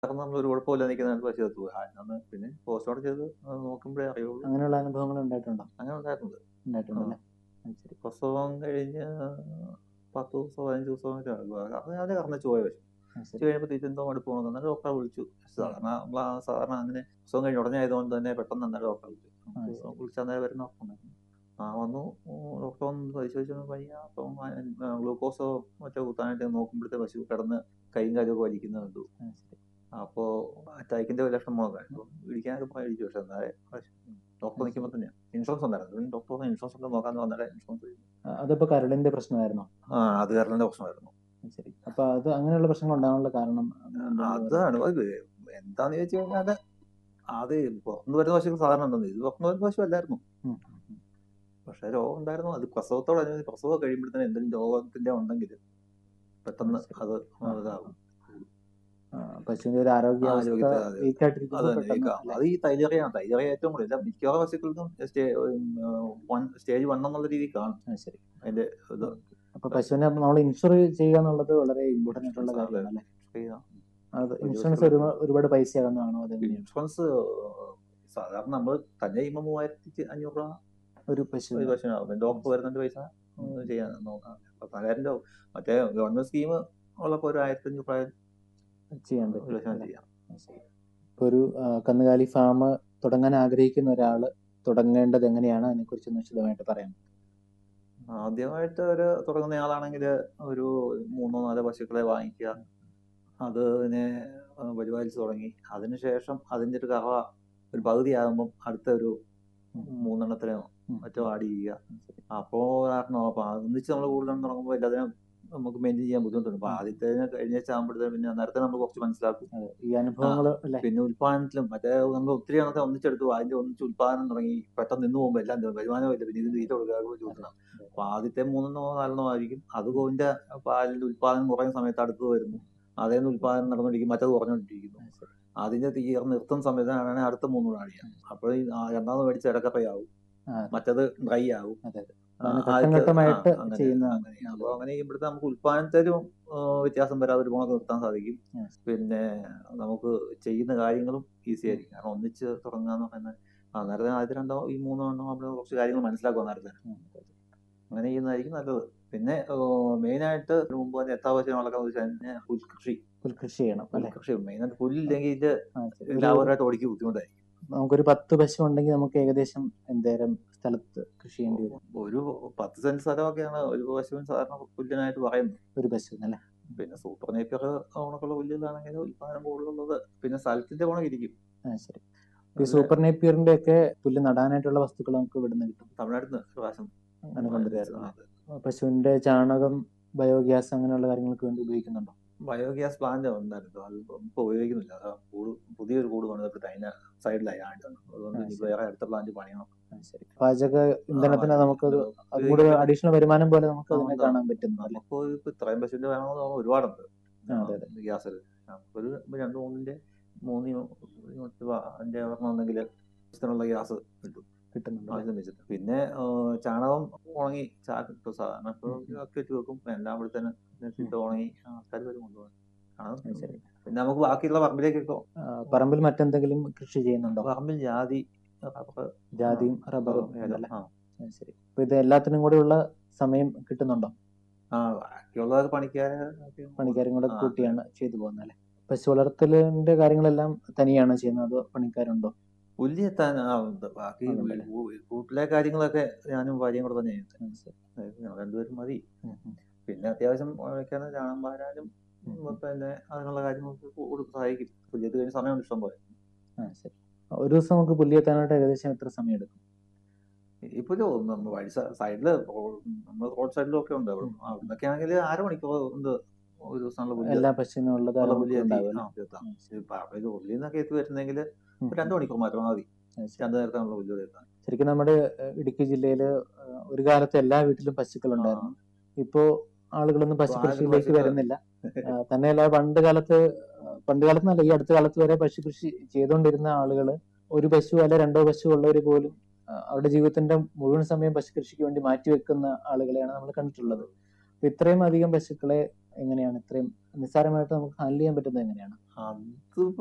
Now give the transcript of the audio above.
കാരണം നമ്മൾ ഒരു കുഴപ്പമില്ല നിൽക്കുന്ന പശു എത്തു അന്ന് പിന്നെ പോസ്റ്റ്മോർട്ടം ചെയ്ത് നോക്കുമ്പോഴേ അറിയുള്ളൂ അങ്ങനെയുള്ള അനുഭവങ്ങൾ ഉണ്ടായിട്ടുണ്ടോ അങ്ങനെ ഉണ്ടായിട്ടുണ്ട് ഉണ്ടായിട്ടുണ്ടല്ലേ അത് ശരി പ്രസവം കഴിഞ്ഞ് പത്ത് ദിവസം പതിനഞ്ച് ദിവസം ഒക്കെ ആകും. അത് ഞാൻ കറന്നിച്ച് പോയ പശു അത് ശരി ഉച്ച കഴിയുമ്പോൾ തിരിച്ചെന്തോ മടുപ്പ് തോന്നുന്നു അന്നേരം ഡോക്ടറെ വിളിച്ചു സാധാരണ നമ്മൾ ആ സാധാരണ അങ്ങനെ പ്രസവം കഴിഞ്ഞ് ഉടനെ ആയതുകൊണ്ട് തന്നെ പെട്ടെന്ന് അന്നേരം ഡോക്ടറെ വിളിച്ചു ആ, ശരി. വിളിച്ച അന്നേരം വരുന്ന ഡോക്ടർ ഉണ്ടായിരുന്നു ആ വന്നു ഡോക്ടർ വന്ന് പരിശോധിച്ചു പയ്യ അപ്പം ഗ്ലൂക്കോസോ മറ്റോ കുത്താനായിട്ട് നോക്കുമ്പോഴത്തെ പശു കിടന്ന് കൈയും കാലുമൊക്കെ വലിക്കുന്നത് കണ്ടു ആ, ശരി അപ്പോൾ അറ്റാക്കിന്റെ ലക്ഷണം മുളകായിരുന്നു ഇടിക്കാനൊക്കെ കഴിച്ചു പക്ഷെ എന്നാലേ ഡോക്ടർ നിൽക്കുമ്പോൾ തന്നെയാണ് ഇൻഷുറൻസ് ഉണ്ടായിരുന്നു പിന്നെ ഡോക്ടർ പറഞ്ഞു ഇൻഷുറൻസ് ഒക്കെ നോക്കാന്ന് വന്നിട്ട് ഇൻഷുറൻസ് ആ, അതിപ്പോ കരളിന്റെ പ്രശ്നമായിരുന്നോ ആ അത് കരളിന്റെ പ്രശ്നമായിരുന്നു അത് ശരി അപ്പൊ അത് അങ്ങനെയുള്ള പ്രശ്നങ്ങൾ ഉണ്ടാകാനുള്ള കാരണം അതാണ് അത് എന്താന്ന് ചോദിച്ചു കഴിഞ്ഞാല് അത് പുറത്തുനിന്ന് വരുന്ന പശുക്കൾ സാധാരണ ഉണ്ടെന്ന് ഇത് പുറത്തുനിന്ന് വരുന്ന പശു അല്ലായിരുന്നു ഉം. പക്ഷെ രോഗം ഉണ്ടായിരുന്നു അത് പ്രസവത്തോടനുബന്ധിച്ച് പ്രസവം കഴിയുമ്പോഴത്തേന് എന്തെങ്കിലും രോഗത്തിന്റെ ഉണ്ടെങ്കിൽ പെട്ടെന്ന് അത് ഇതാകും ആ, പശുവിന്റെ ഒരു ആരോഗ്യ ആരോഗ്യത്തെ അത് വീക്ക് അത് ആയിട്ടിരിക്കുമ്പോൾ തന്നെ പെട്ടെന്ന് ഈ കാ- അത് ഈ തൈലേറിയാണ് തൈലേറിയ ഏറ്റവും കൂടുതൽ എല്ലാ മിക്കവാറും പശുക്കൾക്കും സ്റ്റേജ് വൺ എന്നുള്ള രീതിയിൽ കാണും ആ, ശരി അതിന്റെ ഇത് അപ്പൊ പശുവിനെ നമ്മൾ ഇൻഷുർ ചെയ്യുക എന്നുള്ളത് വളരെ ഇമ്പോർട്ടന്റ് ആയിട്ടുള്ള കാര്യമാണ് അല്ലേ ചെയ്യാം. അത് ഒരു ഇൻഷുറൻസ് ദിവസം ഒരുപാട് ഒരുപാട് പൈസ ആകുന്നതാണോ അതെങ്ങനെയാണ് ഇൻഷുറൻസ് സാധാരണ നമ്മൾ തന്നെ ചെയ്യുമ്പോൾ മൂവായിരത്തി അഞ്ഞൂറ് രൂപ ഒരു പശു ഒരു പശുവിനാവും ഡോക്ടർ വരുന്നതിന്റെ പൈസ ഉം, ചെയ്യാൻ നോക്കാം പതിനായിരം രൂപ മറ്റേ ഗവൺമെന്റ് സ്കീം ഉള്ളപ്പോൾ ഒരു ആയിരത്തി അഞ്ഞൂറ് രൂപ ചെയ്യാൻ ഒരു പറ്റും ലക്ഷം അല്ലേ? ചെയ്യാം ഇപ്പൊ ഒരു ആ, കന്നുകാലി ഫാം തുടങ്ങാൻ ആഗ്രഹിക്കുന്ന ഒരാള് തുടങ്ങേണ്ടത് എങ്ങനെയാണ് അതിനെക്കുറിച്ച് ഒന്ന് വിശദമായിട്ട് പറയാം ആദ്യമായിട്ട് ഒരു തുടങ്ങുന്ന ഒരു മൂന്നോ നാലോ പശുക്കളെ വാങ്ങിക്കുക അതിനെ ആ, പരിപാലിച്ച് തുടങ്ങി അതിനുശേഷം അതിന്റെ ഒരു കറവ ഒരു പകുതി ആകുമ്പം അടുത്ത ഒരു മൂന്നെണ്ണത്തിനോ ഉം. മറ്റോ ആഡ് ചെയ്യുക അപ്പോൾ കാരണം അപ്പൊ ഒന്നിച്ച് നമ്മൾ കൂടുതലും തുടങ്ങുമ്പോൾ എല്ലാത്തിനും നമുക്ക് മെയിൻറ്റെയിൻ ചെയ്യാൻ ബുദ്ധിമുട്ടുണ്ട് അപ്പൊ ആദ്യത്തെ കഴിഞ്ഞ ആകുമ്പോഴത്തേനും പിന്നെ നേരത്തെ നമ്മൾ കുറച്ച് മനസ്സിലാക്കും അതെ ഈ അനുഭവങ്ങൾ അല്ലെ പിന്നെ ഉൽപാദനത്തിലും മറ്റേ നമ്മൾ ഒത്തിരി എണ്ണത്തെ ഒന്നിച്ചെടുത്തു അതിന്റെ ഒന്നിച്ച് ഉൽപാദനം തുടങ്ങി പെട്ടെന്ന് നിന്ന് പോകുമ്പോൾ എല്ലാം തീർന്നു. വരുമാനമില്ല പിന്നെ ഇത് തീറ്റ കൊടുക്കുക ചോദിക്കണം അപ്പൊ ആദ്യത്തെ മൂന്നെണ്ണോ നാലെണ്ണോ ആയിരിക്കും അത് കോവിന്റെ പാലിന്റെ ഉൽപാദനം കുറയുന്ന സമയത്ത് അടുത്ത് വരുന്നു അതേന്ന് ഉൽപാദനം നടന്നുകൊണ്ടിരിക്കും മറ്റത് കുറഞ്ഞുകൊണ്ടിരിക്കുന്നു അതിന്റെ തീർ നിർത്തുന്ന സമയത്താണ് അടുത്ത മൂന്ന് ആടിയ അപ്പോൾ ഈ ആ രണ്ടാമത് മേടിച്ച ഇടക്കപ്പയാവും ആ. മറ്റത് ഡ്രൈ ആവും അതെ, അതെ. ആ, അങ്ങനെ ഘട്ടം ആദ്യത്തെ- ഘട്ടമായിട്ട് ആ, അങ്ങനെ- ചെയ്യുന്നതാണ്. അങ്ങനെ അപ്പൊ അങ്ങനെ ചെയ്യുമ്പോഴത്തെ നമുക്ക് ഉൽപാദനത്തിലും ആ, വ്യത്യാസം വരാതെ ഒരു ഗുണമൊക്കെ നിർത്താൻ സാധിക്കും Yes. പിന്നെ നമുക്ക് ചെയ്യുന്ന കാര്യങ്ങളും ഈസി ആയിരിക്കും കാരണം ഒന്നിച്ച് തുടങ്ങുക എന്ന് പറയുന്നത് ആ നേരത്തെ ആദ്യത്തെ രണ്ടോ ഈ മൂന്നോ എണ്ണോ നമ്മൾ കുറച്ച് കാര്യങ്ങൾ മനസ്സിലാക്കുക നേരത്തെ ഉം. അങ്ങനെ ചെയ്യുന്നതായിരിക്കും നല്ലത് പിന്നെ മെയിൻ ആയിട്ട് ഇതിനു മുമ്പ് തന്നെ എത്താവശ്യം വളർക്കാന്ന് വെച്ചാൽ തന്നെ പുൽകൃഷി കൃഷി ചെയ്യണം അല്ലെ പുൽകൃഷി മെയിനായിട്ട് പുല്ലില്ലെങ്കിൽ ഇത് ആ, ശരി. ഒരു- ലാഭകരമായിട്ട് ഓടിക്ക് ബുദ്ധിമുട്ടായിരിക്കും നമുക്കൊരു പത്ത് പശു ഉണ്ടെങ്കിൽ നമുക്ക് ഏകദേശം എന്തേരം സ്ഥലത്ത് കൃഷി ചെയ്യേണ്ടി വരും ഒരു പത്ത് സെന്റ് സ്ഥലമൊക്കെയാണ് ഒരു പശുവിന് സാധാരണ പുല്ലിനായിട്ട് പറയുന്നത് ഒരു പശു അല്ലെ പിന്നെ സൂപ്പർ നേപ്പിയർ ഓണക്കുള്ള പുല്ലുകളാണെങ്കിൽ ഉൽപാദനം കൂടുതലുള്ളത് പിന്നെ സ്ഥലത്തിന്റെ ഗുണം ഇരിക്കും ആ ശരി ഈ സൂപ്പർ നേപ്പിയറിന്റെ ഒക്കെ പുല്ല് നടാനായിട്ടുള്ള വസ്തുക്കൾ നമുക്ക് ഇവിടുന്ന് കിട്ടും തമിഴ്നാട്ടിൽ നിന്ന് ഒരു പ്രാവശ്യം അങ്ങനെ കൊണ്ടുവരാറുണ്ട് ആ, പശുവിന്റെ ചാണകം ബയോഗ്യാസ് അങ്ങനെയുള്ള കാര്യങ്ങൾക്ക് വേണ്ടി ഉപയോഗിക്കുന്നുണ്ടോ ബയോഗ്യാസ് പ്ലാന്റ് ഉണ്ടായിരുന്നു അത് ഇപ്പൊ ഉപയോഗിക്കുന്നില്ല അത് കൂട് പുതിയൊരു കൂട് പണിതപ്പോൾ അതിന്റെ സൈഡിലായി ആണ്ടാണ് അതുകൊണ്ട് ആ, ഇനി ശരി. വേറെ അടുത്ത പ്ലാന്റ് പണിയണം ആ, ശരി പാചക ഇന്ധനത്തിന് ആ, നമുക്ക് ഇത് അതും കൂടെ അഡീഷണൽ വരുമാനം പോലെ നമുക്ക് ആ, അതിനെ ഉണ്ട്. കാണാൻ പറ്റുന്നു അല്ലെ നമുക്ക് ഇപ്പൊ ഇത്രയും പശുവിന്റെ വേണമെന്ന് തോന്നുന്നു ഒരുപാടുണ്ട് ആ, അതെ, അതെ. ഗ്യാസിൽ ഒരു രണ്ട് മൂന്നിന്റെ മൂന്ന് അഞ്ച് വരണമെന്നെങ്കിൽ ആവശ്യത്തിനുള്ള ഗ്യാസ് കിട്ടും കിട്ടുന്നുണ്ട് ആവശ്യം വെച്ചിട്ട് പിന്നെ ആ, ചാണകം ഉണങ്ങി ചാക്കിട്ടു സാധാരണ ഇപ്പോൾ ഒക്കെ ഇട്ട് വെക്കും എല്ലാം ഇവിടെ തന്നെ ഇട്ട് ഉണങ്ങി ആൾക്കാർ വരും കൊണ്ടുപോകാൻ ആ, ശരി പിന്നെ നമുക്ക് ബാക്കിയുള്ള പറമ്പിലേക്കൊക്കെ ആ, പറമ്പിൽ മറ്റെന്തെങ്കിലും കൃഷി ചെയ്യുന്നുണ്ടോ പറമ്പിൽ ജാതി റബ്ബർ, ജാതിയും ആ, റബ്ബറും ഏലം, അല്ലേ ആ. ആ, ശരി അപ്പൊ ഇത് എല്ലാത്തിനും കൂടെ ഉള്ള സമയം കിട്ടുന്നുണ്ടോ ആ ബാക്കിയുള്ളതൊക്കെ പണിക്കാരെ പണിക്കാരും കൂടെ ആ, കൂട്ടിയാണ് ചെയ്തു പോകുന്നത് അല്ലെ പശു വളർത്തലിന്റെ കാര്യങ്ങളെല്ലാം തനിയാണ് ചെയ്യുന്നത് അതോ പണിക്കാരുണ്ടോ പുല്ലി എത്താൻ ആ, ഉണ്ട്. ബാക്കി അതുണ്ടല്ലേ? വീ- വീട്ടിലെ കാര്യങ്ങളൊക്കെ ഞാനും ഭാര്യയും കൂടെ തന്നെ ചെയ്യുന്നത് ആ, ശരി. ഞങ്ങൾ രണ്ടുപേരും മതി ഉം, ഉം. പിന്നെ അത്യാവശ്യം വയ്ക്കാൻ ചാണം പാരാനും ഉം, ഉം. പിന്നെ അതിനുള്ള കാര്യങ്ങൾക്ക് കൂടുതൽ സഹായിക്കും പുല്ലിയത്ത് കഴിഞ്ഞ സമയം ഇഷ്ടം പോലെ ആ ശരി ഒരു ദിവസം നമുക്ക് പുല്ലി എത്താനായിട്ട് ഏകദേശം എത്ര സമയം എടുക്കും ഇപ്പൊ നമ്മൾ വഴി സൈഡില് നമ്മൾ റോഡ് സൈഡിലും ഒക്കെ ഉണ്ട് അവിടെ അവിടുന്നൊക്കെ ആണെങ്കിൽ അര മണിക്കൂർ ഉണ്ട് ഒരു ദിവസമുള്ള പുല്ല് എല്ലാ പശുവിനും ഉള്ളത് ഉള്ള നമുക്ക് പുല്ല് എത്തി ഉണ്ടാവും ആ, അല്ലേ? എത്താം. ഉം, ശരി. ഇപ്പൊ അവിടെ ഉള്ളിൽ നിന്നൊക്കെ എത്തി വരുന്നെങ്കിൽ ഉം, രണ്ടു മണിക്കൂർ മാത്രം മതി ആ, ശരി. രണ്ടു നേരത്തിനുള്ള പുല്ല് എത്താൻ ശരിക്കും നമ്മുടെ ഏഹ്, ഇടുക്കി ജില്ലയില് ഏഹ്, ഒരു കാലത്ത് എല്ലാ വീട്ടിലും പശുക്കൾ ഉണ്ടായിരുന്നു ഇപ്പോ ആളുകളൊന്നും പശു ഇപ്പോ ആരും കൃഷിയിലേക്ക് പശുക്കൾ- വരുന്നില്ല ആ, തന്നെയല്ല പണ്ട് കാലത്ത് ആ, പണ്ട് കാലത്തൊന്നല്ല ഈ അടുത്ത കാലത്ത് വരെ പശു കൃഷി ചെയ്തുകൊണ്ടിരുന്ന ആളുകൾ ഒരു പശു അല്ല രണ്ടോ പശു ഉള്ളവർ പോലും ആ, അവരുടെ ജീവിതത്തിന്റെ മുഴുവൻ സമയം പശു കൃഷിക്ക് വേണ്ടി മാറ്റിവെക്കുന്ന ആളുകളെയാണ് നമ്മൾ കണ്ടിട്ടുള്ളത് അപ്പൊ ഇത്രയും അധികം പശുക്കളെ എങ്ങനെയാണ് ഇത്രയും നിസ്സാരമായിട്ട് നമുക്ക് ഹാൻഡിൽ ചെയ്യാൻ പറ്റുന്നത് എങ്ങനെയാണ് അത്